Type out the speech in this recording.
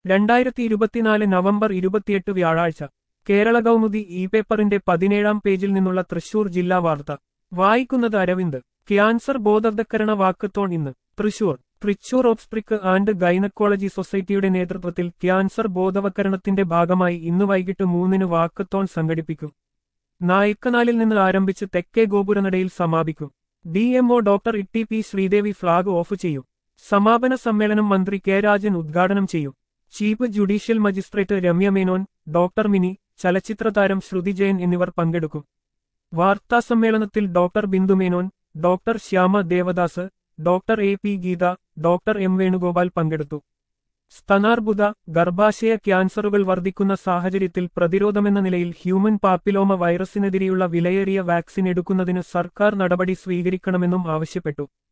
രണ്ടായിരത്തി ഇരുപത്തിനാല് നവംബർ ഇരുപത്തിയെട്ട് വ്യാഴാഴ്ച കേരള കൗമുദി ഇ പേപ്പറിന്റെ പതിനേഴാം പേജിൽ നിന്നുള്ള തൃശൂർ ജില്ലാ വാർത്ത വായിക്കുന്നത് അരവിന്ദ് ക്യാൻസർ ബോധവൽക്കരണ വാക്കത്തോൺ ഇന്ന് Thrissur Thrissur obstetric and gynaecology സൊസൈറ്റിയുടെ നേതൃത്വത്തിൽ ക്യാൻസർ ബോധവൽക്കരണത്തിന്റെ ഭാഗമായി ഇന്ന് വൈകിട്ട് മൂന്നിന് വാക്കത്തോൺ സംഘടിപ്പിക്കും നായിക്കനാലിൽ നിന്ന് ആരംഭിച്ച് തെക്കേ ഗോപുരനടയിൽ സമാപിക്കും D M O doctor Itty P Sreedevi flag off ചെയ്യും സമാപന സമ്മേളനം മന്ത്രി കെ രാജൻ ഉദ്ഘാടനം ചെയ്യും chief judicial magistrate Ramya Menon doctor Mini ചലച്ചിത്ര താരം ശ്രുതി ജയൻ എന്നിവർ പങ്കെടുക്കും വാർത്താസമ്മേളനത്തിൽ doctor Bindu Menon doctor Shyama Devadas doctor A P Geetha doctor M Venugopal പങ്കെടുത്തു സ്തനാർബുദ ഗർഭാശയ ക്യാൻസറുകൾ വർദ്ധിക്കുന്ന സാഹചര്യത്തിൽ പ്രതിരോധമെന്ന നിലയിൽ ഹ്യൂമൻ പാപ്പിലോമ വൈറസിനെതിരെയുള്ള വിലയേറിയ വാക്സിൻ എടുക്കുന്നതിന് സർക്കാർ നടപടി സ്വീകരിക്കണമെന്നും ആവശ്യപ്പെട്ടു